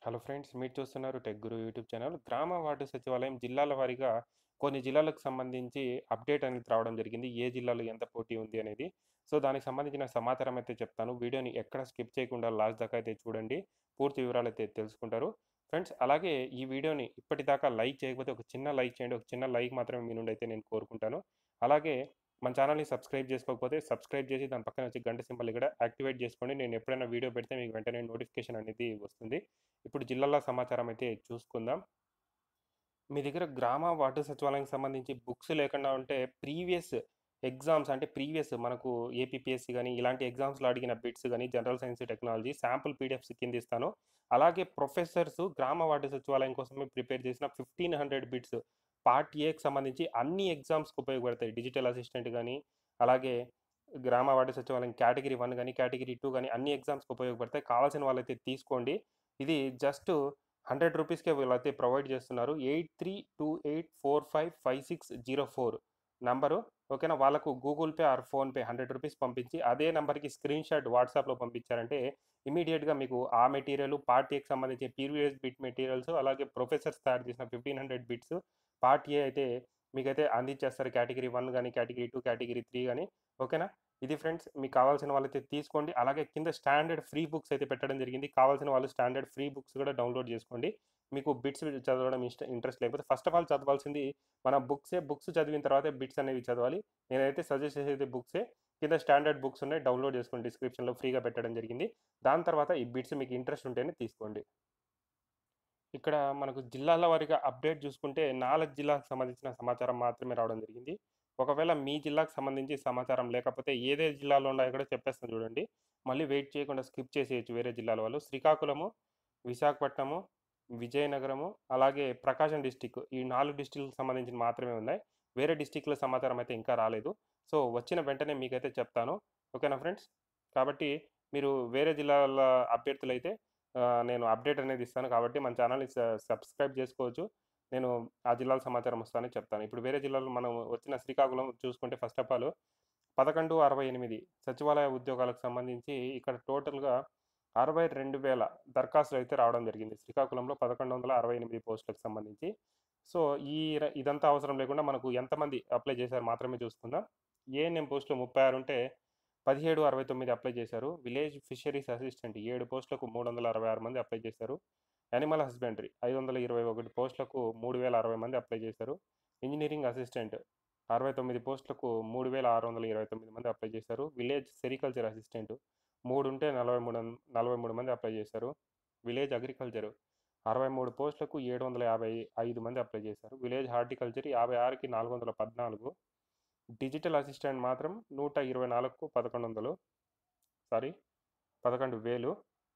hello friends మీరు చూస్తున్నారు tech guru YouTube channel గ్రామ వార్డు సచివాలయం జిల్లాల వారీగా కొన్ని జిల్లాలకు సంబంధించి అప్డేట్ అనేది రావడం జరిగింది ఏ జిల్లాలో ఎంత పోటీ ఉంది అనేది సో దానికి సంబంధించిన సమాచారం అయితే చెప్తాను వీడియోని ఎక్కడ స్కిప్ చేయకుండా లాస్ట్ దాకా అయితే చూడండి పూర్తి వివరాలు అయితే తెలుసుకుంటారు ఫ్రెండ్స్ అలాగే ఈ వీడియోని ఇప్పటిదాకా లైక్ చేయకపోతే ఒక చిన్న లైక్ చేయండి ఒక చిన్న లైక్ మాత్రమే మీ నుండి అయితే నేను కోరుకుంటాను అలాగే మన ఛానల్ని సబ్స్క్రైబ్ చేసుకోకపోతే సబ్స్క్రైబ్ చేసి దాని పక్కన వచ్చి గంట సింబల్ ఇక్కడ యాక్టివేట్ చేసుకోండి నేను ఎప్పుడైనా వీడియో పెడితే మీకు వెంటనే నోటిఫికేషన్ అనేది వస్తుంది ఇప్పుడు జిల్లాల సమాచారం అయితే చూసుకుందాం మీ దగ్గర గ్రామ వార్డు సచివాలయానికి సంబంధించి బుక్స్ లేకుండా ఉంటే ప్రీవియస్ ఎగ్జామ్స్ అంటే ప్రీవియస్ మనకు ఏపీపీఎస్సీ కానీ ఇలాంటి ఎగ్జామ్స్లో అడిగిన బిట్స్ కానీ general science technology sample PDFs కింద ఇస్తాను అలాగే ప్రొఫెసర్స్ గ్రామ వార్డు సచివాలయం కోసమే ప్రిపేర్ చేసిన ఫిఫ్టీన్ హండ్రెడ్ బిట్స్ పార్ట్ ఏకి సంబంధించి అన్ని ఎగ్జామ్స్కి ఉపయోగపడతాయి డిజిటల్ అసిస్టెంట్ కానీ అలాగే గ్రామ వార్డు సచివాలయం కేటగిరీ వన్ కానీ కేటగిరీ టూ కానీ అన్ని ఎగ్జామ్స్కి ఉపయోగపడతాయి కావాల్సిన వాళ్ళైతే తీసుకోండి ఇది జస్ట్ హండ్రెడ్ రూపీస్కే వీళ్ళైతే ప్రొవైడ్ చేస్తున్నారు eight three two eight four five five six zero four number ఓకేనా వాళ్ళకు Google Pay or PhonePe hundred rupees పంపించి అదే నెంబర్కి స్క్రీన్ షాట్ వాట్సాప్లో పంపించారంటే ఇమీడియట్గా మీకు ఆ మెటీరియల్ పార్ట్ ఏకి సంబంధించి పీరియస్ బిట్ మెటీరియల్స్ అలాగే ప్రొఫెసర్స్ తయారు చేసిన fifteen hundred bits part A అయితే మీకైతే అందించేస్తారు కేటగిరీ వన్ కానీ కేటగిరీ టూ కేటగిరీ త్రీ కానీ ఓకేనా ఇది ఫ్రెండ్స్ మీకు కావాల్సిన వాళ్ళైతే తీసుకోండి అలాగే కింద స్టాండర్డ్ ఫ్రీ బుక్స్ అయితే పెట్టడం జరిగింది కావాల్సిన వాళ్ళు స్టాండర్డ్ ఫ్రీ బుక్స్ కూడా డౌన్లోడ్ చేసుకోండి మీకు బిట్స్ చదవడం ఇష్ట ఇంట్రెస్ట్ లేకపోతే ఫస్ట్ ఆఫ్ ఆల్ చదవాల్సింది మన బుక్సే బుక్స్ చదివిన తర్వాత బిట్స్ అనేవి చదవాలి నేనైతే సజెస్ట్ చేసేది బుక్సే కింద స్టాండర్డ్ బుక్స్ ఉన్నాయి డౌన్లోడ్ చేసుకోండి డిస్క్రిప్షన్లో ఫ్రీగా పెట్టడం జరిగింది దాని తర్వాత ఈ బిట్స్ మీకు ఇంట్రెస్ట్ ఉంటేనే తీసుకోండి ఇక్కడ మనకు జిల్లాల వారీగా అప్డేట్ చూసుకుంటే నాలుగు జిల్లాలకు సంబంధించిన సమాచారం మాత్రమే రావడం జరిగింది ఒకవేళ మీ జిల్లాకు సంబంధించి సమాచారం లేకపోతే ఏదే జిల్లాలో ఉన్నాయో కూడా చెప్పేస్తాను చూడండి మళ్ళీ వెయిట్ చేయకుండా స్కిప్ చేసేయచ్చు వేరే జిల్లాల వాళ్ళు శ్రీకాకుళము విశాఖపట్నము విజయనగరము అలాగే ప్రకాశం డిస్టిక్ ఈ నాలుగు డిస్టిక్లకు సంబంధించిన మాత్రమే ఉన్నాయి వేరే డిస్టిక్ల సమాచారం అయితే ఇంకా రాలేదు సో వచ్చిన వెంటనే మీకైతే చెప్తాను ఓకేనా ఫ్రెండ్స్ కాబట్టి మీరు వేరే జిల్లాల అభ్యర్థులు అయితే నేను అప్డేట్ అనేది ఇస్తాను కాబట్టి మన ఛానల్ని సబ్స్క్రైబ్ చేసుకోవచ్చు నేను ఆ జిల్లాల సమాచారం వస్తానని చెప్తాను ఇప్పుడు వేరే జిల్లాలో మనం వచ్చిన శ్రీకాకుళం చూసుకుంటే ఫస్ట్ ఆఫ్ ఆల్ పదకొండు అరవై ఎనిమిది సచివాలయ ఉద్యోగాలకు సంబంధించి ఇక్కడ టోటల్గా అరవై రెండు వేల దరఖాస్తులు అయితే రావడం జరిగింది శ్రీకాకుళంలో పదకొండు వందల అరవై ఎనిమిది పోస్టులకు సంబంధించి సో ఈ ఇదంతా అవసరం లేకుండా మనకు ఎంతమంది అప్లై చేశారు మాత్రమే చూసుకుందాం ఏఎన్ఎం పోస్టులు ముప్పై ఆరు ఉంటే పదిహేడు అరవై తొమ్మిది అప్లై చేశారు విలేజ్ ఫిషరీస్ అసిస్టెంట్ ఏడు పోస్టులకు మూడు వందల అరవై ఆరు మంది అప్లై చేశారు యానిమల్ హస్బెండరీ ఐదు వందల ఇరవై ఒకటి పోస్టులకు మూడు వేల అరవై మంది అప్లై చేశారు ఇంజనీరింగ్ అసిస్టెంట్ అరవై తొమ్మిది పోస్టులకు మూడు వేల ఆరు వందల ఇరవై తొమ్మిది మంది అప్లై చేశారు విలేజ్ సెరికల్చర్ అసిస్టెంట్ మూడు ఉంటే నలభై మూడు నలభై మూడు మంది అప్లై చేశారు విలేజ్ అగ్రికల్చర్ అరవై మూడు పోస్టులకు ఏడు వందల యాభై ఐదు మంది అప్లై చేశారు విలేజ్ హార్టికల్చర్ యాభై ఆరుకి నాలుగు వందల పద్నాలుగు డిజిటల్ అసిస్టెంట్ మాత్రం నూట ఇరవై నాలుగుకు పదకొండు వందలు సారీ పదకొండు వేలు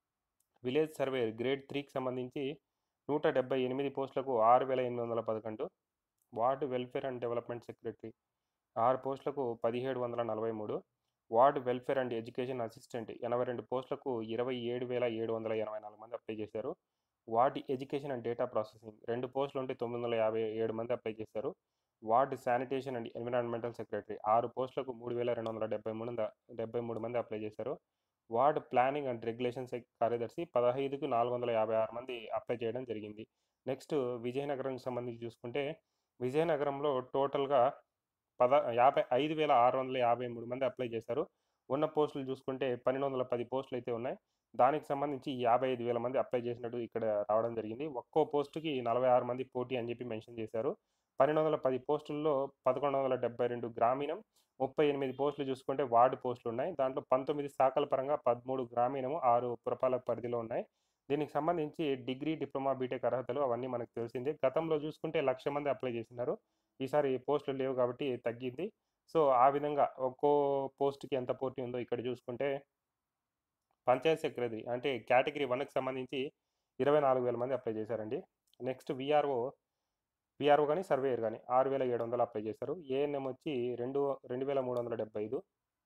విలేజ్ సర్వే గ్రేడ్ త్రీకి సంబంధించి నూట డెబ్బై ఎనిమిది పోస్టులకు ఆరు వేల ఎనిమిది వందల పదకొండు ward welfare and development secretary ఆరు పోస్టులకు పదిహేడు వందల నలభై మూడు ward welfare and education assistant ఎనభై రెండు పోస్టులకు ఇరవై ఏడు వేల ఏడు వందల ఎనభై నాలుగు మంది అప్లై చేశారు ward education and data processing రెండు పోస్టులు ఉంటే తొమ్మిది వందల యాభై ఏడు మంది అప్లై చేశారు ward sanitation and environmental secretary ఆరు పోస్టులకు మూడు వేల రెండు వందల డెబ్బై మూడు డెబ్బై మూడు మంది అప్లై చేశారు వార్డ్ ప్లానింగ్ అండ్ రెగ్యులేషన్ కార్యదర్శి పదహైదుకు నాలుగు వందల యాభై ఆరు మంది అప్లై చేయడం జరిగింది నెక్స్ట్ విజయనగరంకి సంబంధించి చూసుకుంటే విజయనగరంలో టోటల్గా పద యాభై ఐదు వేల ఆరు వందల యాభై మూడు మంది అప్లై చేశారు ఉన్న పోస్టులు చూసుకుంటే పన్నెండు వందల పది పోస్టులు అయితే ఉన్నాయి దానికి సంబంధించి యాభై ఐదు వేల మంది అప్లై చేసినట్టు ఇక్కడ రావడం జరిగింది ఒక్కో పోస్టుకి నలభై ఆరు మంది పోటీ అని చెప్పి మెన్షన్ చేశారు పన్నెండు వందల పది పోస్టుల్లో పదకొండు వందల డెబ్బై రెండు గ్రామీణం ముప్పై ఎనిమిది పోస్టులు చూసుకుంటే వార్డు పోస్టులు ఉన్నాయి దాంట్లో పంతొమ్మిది శాఖల పరంగా పదమూడు గ్రామీణము ఆరు పురపాలక పరిధిలో ఉన్నాయి దీనికి సంబంధించి డిగ్రీ డిప్లొమా బీటెక్ అర్హతలు అవన్నీ మనకు తెలిసిందే గతంలో చూసుకుంటే లక్ష మంది అప్లై చేసినారు ఈసారి పోస్టులు లేవు కాబట్టి తగ్గింది సో ఆ విధంగా ఒక్కో పోస్ట్కి ఎంత పోటీ ఉందో ఇక్కడ చూసుకుంటే పంచాయత్ సెక్రటరీ అంటే కేటగిరీ వన్కి సంబంధించి ఇరవై నాలుగు వేల మంది అప్లై చేశారండి నెక్స్ట్ విఆర్ఓ విఆర్ఓ కానీ సర్వేయర్ కానీ ఆరు వేల ఏడు వందలు అప్లై చేశారు ఏఎన్ఎం వచ్చి రెండు రెండు వేల మూడు వందల డెబ్బై ఐదు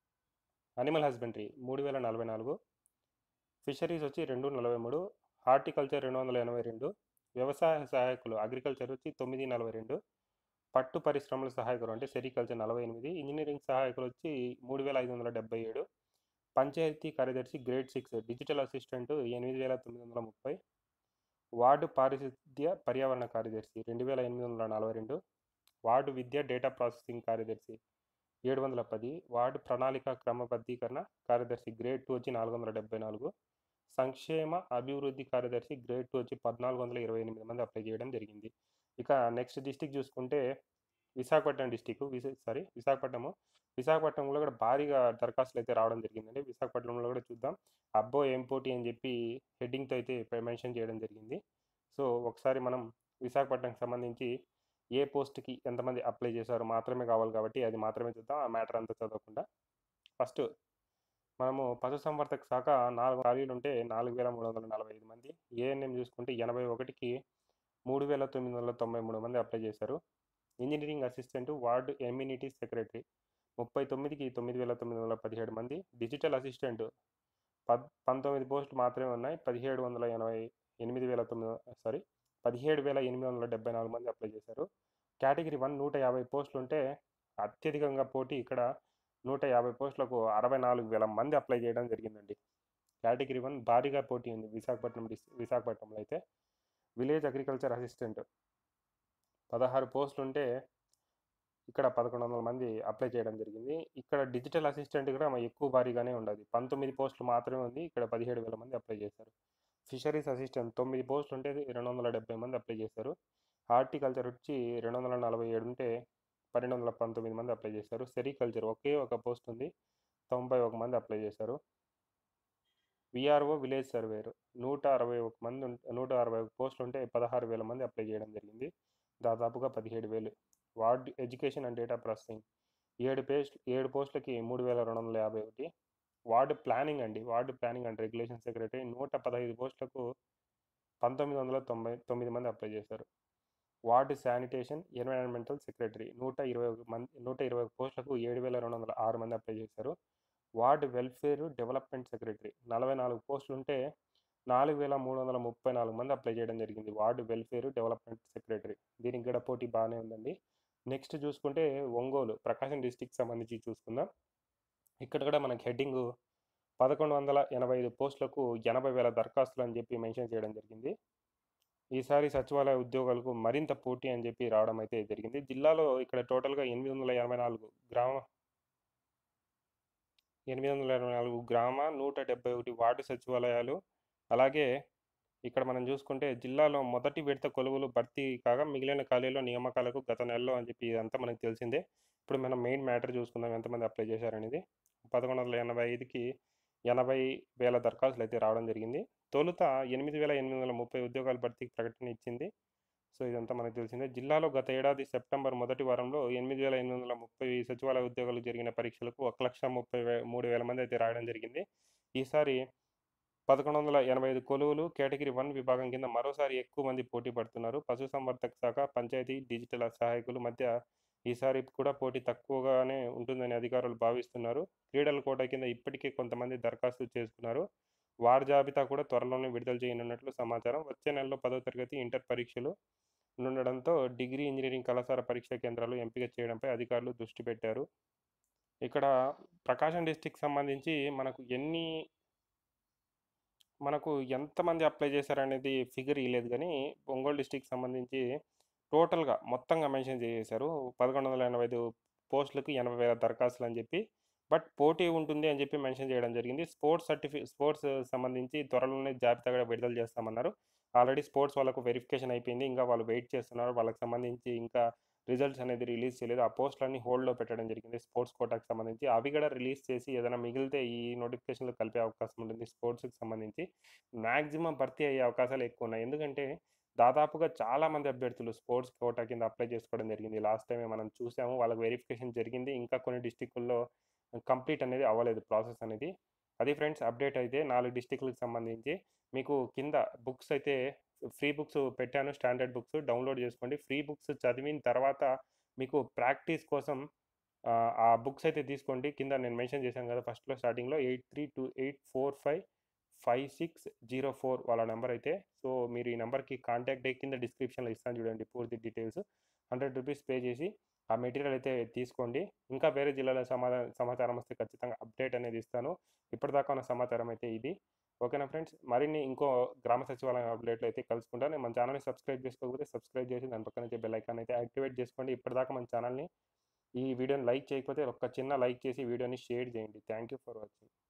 అనిమల్ హస్బెండరీ మూడు వేల నలభై నాలుగు ఫిషరీస్ వచ్చి రెండు నలభై మూడు హార్టికల్చర్ రెండు వందల ఎనభై రెండు వ్యవసాయ సహాయకులు అగ్రికల్చర్ వచ్చి తొమ్మిది నలభై రెండు పట్టు పరిశ్రమల సహాయకులు అంటే సెరికల్చర్ నలభై ఎనిమిది ఇంజనీరింగ్ సహాయకులు వచ్చి మూడు వేల ఐదు వందల డెబ్బై ఏడు పంచాయతీ కార్యదర్శి గ్రేడ్ సిక్స్ డిజిటల్ అసిస్టెంట్ ఎనిమిది వేల తొమ్మిది వందల ముప్పై వార్డు పారిశుద్ధ్య పర్యావరణ కార్యదర్శి రెండు వేల ఎనిమిది వందల నలభై రెండు వార్డు విద్య డేటా ప్రాసెసింగ్ కార్యదర్శి ఏడు వందల పది వార్డు ప్రణాళిక క్రమబద్ధీకరణ కార్యదర్శి గ్రేడ్ టూ వచ్చి నాలుగు వందల డెబ్బై నాలుగు సంక్షేమ అభివృద్ధి కార్యదర్శి గ్రేడ్ టూ వచ్చి పద్నాలుగు వందల ఇరవై ఎనిమిది మంది అప్లై చేయడం జరిగింది ఇక నెక్స్ట్ డిస్టిక్ చూసుకుంటే విశాఖపట్నం డిస్టిక్ విశా సారీ విశాఖపట్నము విశాఖపట్నంలో కూడా భారీగా దరఖాస్తులు అయితే రావడం జరిగిందండి విశాఖపట్నంలో కూడా చూద్దాం అబ్బో ఏం పోటీ అని చెప్పి హెడ్డింగ్తో అయితే మెన్షన్ చేయడం జరిగింది సో ఒకసారి మనం విశాఖపట్నంకి సంబంధించి ఏ పోస్ట్కి ఎంతమంది అప్లై చేశారో మాత్రమే కావాలి కాబట్టి అది మాత్రమే చూద్దాం ఆ మ్యాటర్ అంతా చదవకుండా ఫస్ట్ మనము పశుసంవర్ధక శాఖ నాలుగు ఖాళీలు ఉంటే నాలుగు వేల మూడు వందల నలభై ఐదు మంది ఏఎన్ఎం చూసుకుంటే ఎనభై ఒకటికి మూడు వేల తొమ్మిది వందల తొంభై మూడు మంది అప్లై చేశారు engineering assistant ward amenity secretary ముప్పై తొమ్మిదికి తొమ్మిది వేల తొమ్మిది వందల పదిహేడు మంది డిజిటల్ అసిస్టెంట్ పద్ పంతొమ్మిది పోస్టులు మాత్రమే ఉన్నాయి పదిహేడు వందల ఎనభై ఎనిమిది వేల తొమ్మిది సారీ పదిహేడు వేల ఎనిమిది వందల డెబ్బై నాలుగు మంది అప్లై చేశారు కేటగిరీ వన్ నూట యాభై పోస్టులు ఉంటే అత్యధికంగా పోటీ ఇక్కడ నూట యాభై పోస్టులకు అరవై నాలుగు వేల మంది అప్లై చేయడం జరిగిందండి కేటగిరీ వన్ భారీగా పోటీ ఉంది విశాఖపట్నం డిస్ విశాఖపట్నంలో అయితే విలేజ్ అగ్రికల్చర్ అసిస్టెంట్ పదహారు పోస్టులు ఉంటే ఇక్కడ పదకొండు వందల మంది అప్లై చేయడం జరిగింది ఇక్కడ డిజిటల్ అసిస్టెంట్ కూడా ఎక్కువ భారీగానే ఉండదు పంతొమ్మిది పోస్టులు మాత్రమే ఉంది ఇక్కడ పదిహేడు వేల మంది అప్లై చేశారు ఫిషరీస్ అసిస్టెంట్ తొమ్మిది పోస్టులు ఉంటే రెండు వందల డెబ్బై మంది అప్లై చేశారు హార్టికల్చర్ వచ్చి రెండు వందల నలభై ఏడు ఉంటే పన్నెండు వందల పంతొమ్మిది మంది అప్లై చేశారు సెరికల్చర్ ఒకే ఒక పోస్ట్ ఉంది తొంభై ఒక మంది అప్లై చేశారు విఆర్ఓ విలేజ్ సర్వేర్ నూట అరవై ఒక మంది నూట అరవై ఒక పోస్టులు ఉంటే పదహారు వేల మంది అప్లై చేయడం జరిగింది దాదాపుగా పదిహేడు వేలు ward education and data processing ఏడు పేస్ట్ ఏడు పోస్టులకి మూడు వేల రెండు వందల యాభై ఒకటి వార్డు ప్లానింగ్ అండి ward planning and regulation secretary నూట పదహైదు పోస్టులకు పంతొమ్మిది వందల తొంభై తొమ్మిది మంది అప్లై చేశారు వార్డు శానిటేషన్ ఎన్విరాన్మెంటల్ సెక్రటరీ నూట ఇరవై ఒక మంది నూట ఇరవై ఒక పోస్టులకు ఏడు వేల రెండు వందల ఆరు మంది అప్లై చేశారు వార్డు వెల్ఫేర్ డెవలప్మెంట్ సెక్రటరీ నలభై నాలుగు పోస్టులు ఉంటే నాలుగు వేల మూడు వందల ముప్పై నాలుగు మంది అప్లై చేయడం జరిగింది వార్డు వెల్ఫేర్ డెవలప్మెంట్ సెక్రటరీ దీనికి కూడా పోటీ బాగానే ఉందండి నెక్స్ట్ చూసుకుంటే ఒంగోలు ప్రకాశం డిస్టిక్ సంబంధించి చూసుకుందాం ఇక్కడ కూడా మనకి హెడ్డింగ్ పదకొండు వందల ఎనభై ఐదు పోస్టులకు ఎనభై వేల దరఖాస్తులు అని చెప్పి మెన్షన్ చేయడం జరిగింది ఈసారి సచివాలయ ఉద్యోగాలకు మరింత పోటీ అని చెప్పి రావడం అయితే జరిగింది జిల్లాలో ఇక్కడ టోటల్గా ఎనిమిది వందల ఎనభై నాలుగు గ్రామ ఎనిమిది వందల ఇరవై నాలుగు గ్రామ నూట డెబ్బై ఒకటి వార్డు సచివాలయాలు అలాగే ఇక్కడ మనం చూసుకుంటే జిల్లాలో మొదటి విడత కొలువులు భర్తీ కాగా మిగిలిన ఖాళీలో నియామకాలకు గత నెలలో అని చెప్పి ఇదంతా మనకు తెలిసిందే ఇప్పుడు మనం మెయిన్ మ్యాటర్ చూసుకుందాం ఎంతమంది అప్లై చేశారనేది పదకొండు వందల ఎనభై ఐదుకి ఎనభై వేల దరఖాస్తులు అయితే రావడం జరిగింది తొలుత ఎనిమిది వేల ఎనిమిది వందల ముప్పై ఉద్యోగాల భర్తీకి ప్రకటన ఇచ్చింది సో ఇదంతా మనకు తెలిసిందే జిల్లాలో గత ఏడాది సెప్టెంబర్ మొదటి వారంలో ఎనిమిది వేల ఎనిమిది వందల ముప్పై సచివాలయ ఉద్యోగాలు జరిగిన పరీక్షలకు ఒక లక్ష ముప్పై వే మూడు వేల మంది అయితే రాయడం జరిగింది ఈసారి పదకొండు వందల ఎనభై ఐదు కొలువులు కేటగిరీ వన్ విభాగం కింద మరోసారి ఎక్కువ మంది పోటీ పడుతున్నారు పశుసంవర్ధక శాఖ పంచాయతీ డిజిటల్ సహాయకుల మధ్య ఈసారి కూడా పోటీ తక్కువగానే ఉంటుందని అధికారులు భావిస్తున్నారు క్రీడల కోట కింద ఇప్పటికే కొంతమంది దరఖాస్తు చేసుకున్నారు వారి జాబితా కూడా త్వరలోనే విడుదల చేయనున్నట్లు సమాచారం వచ్చే నెలలో పదో తరగతి ఇంటర్ పరీక్షలు ఉండడంతో డిగ్రీ ఇంజనీరింగ్ కళాశాల పరీక్షా కేంద్రాలు ఎంపిక చేయడంపై అధికారులు దృష్టి పెట్టారు ఇక్కడ ప్రకాశం డిస్టిక్ సంబంధించి మనకు ఎన్ని మనకు ఎంతమంది అప్లై చేశారనేది ఫిగర్ ఇవ్వలేదు కానీ ఒంగోలు డిస్టిక్ సంబంధించి టోటల్గా మొత్తంగా మెన్షన్ చేశారు పదకొండు వందల ఎనభై ఐదు పోస్టులకు ఎనభై వేల దరఖాస్తులు అని చెప్పి బట్ పోటీ ఉంటుంది అని చెప్పి మెన్షన్ చేయడం జరిగింది స్పోర్ట్స్ సర్టిఫి స్పోర్ట్స్ సంబంధించి త్వరలోనే జాబితా కూడా విడుదల చేస్తామన్నారు ఆల్రెడీ స్పోర్ట్స్ వాళ్ళకు వెరిఫికేషన్ అయిపోయింది ఇంకా వాళ్ళు వెయిట్ చేస్తున్నారు వాళ్ళకి సంబంధించి ఇంకా రిజల్ట్స్ అనేది రిలీజ్ చేయలేదు ఆ పోస్టులన్నీ హోల్డ్లో పెట్టడం జరిగింది స్పోర్ట్స్ కోటాకి సంబంధించి అవి కూడా రిలీజ్ చేసి ఏదైనా మిగిలితే ఈ నోటిఫికేషన్లు కలిపే అవకాశం ఉంటుంది స్పోర్ట్స్కి సంబంధించి మ్యాక్సిమం భర్తీ అయ్యే అవకాశాలు ఎక్కువ ఉన్నాయి ఎందుకంటే దాదాపుగా చాలామంది అభ్యర్థులు స్పోర్ట్స్ కోటా కింద అప్లై చేసుకోవడం జరిగింది లాస్ట్ టైమే మనం చూసాము వాళ్ళకి వెరిఫికేషన్ జరిగింది ఇంకా కొన్ని డిస్టిక్ల్లో కంప్లీట్ అనేది అవ్వలేదు ప్రాసెస్ అనేది అది ఫ్రెండ్స్ అప్డేట్ అయితే నాలుగు డిస్టిక్లకు సంబంధించి మీకు కింద బుక్స్ అయితే ఫ్రీ బుక్స్ పెట్టాను స్టాండర్డ్ బుక్స్ డౌన్లోడ్ చేసుకోండి ఫ్రీ బుక్స్ చదివిన తర్వాత మీకు ప్రాక్టీస్ కోసం ఆ బుక్స్ అయితే తీసుకోండి కింద నేను మెన్షన్ చేశాను కదా ఫస్ట్లో స్టార్టింగ్లో eight three two eight four five five six zero four వాళ్ళ నెంబర్ అయితే సో మీరు ఈ నెంబర్కి కాంటాక్ట్ అయ్యి కింద డిస్క్రిప్షన్లో ఇస్తాను చూడండి పూర్తి డీటెయిల్స్ హండ్రెడ్ రూపీస్ పే చేసి ఆ మెటీరియల్ అయితే తీసుకోండి ఇంకా వేరే జిల్లాల సమాధాన సమాచారం వస్తే ఖచ్చితంగా అప్డేట్ అనేది ఇస్తాను ఇప్పటిదాకా ఉన్న సమాచారం అయితే ఇది ఓకేనా ఫ్రెండ్స్ మరిన్ని ఇంకో గ్రామ సచివాలయం అప్డేట్లు అయితే కలుసుకుంటాను మన ఛానల్ని సబ్స్క్రైబ్ చేసుకోకపోతే సబ్స్క్రైబ్ చేసి దాని పక్కన బెల్ ఐకాన్ అయితే యాక్టివేట్ చేసుకోండి ఇప్పటిదాకా మన ఛానల్ని ఈ వీడియోని లైక్ చేయకపోతే ఒక చిన్న లైక్ చేసి వీడియోని షేర్ చేయండి థ్యాంక్ యూ ఫర్ వాచింగ్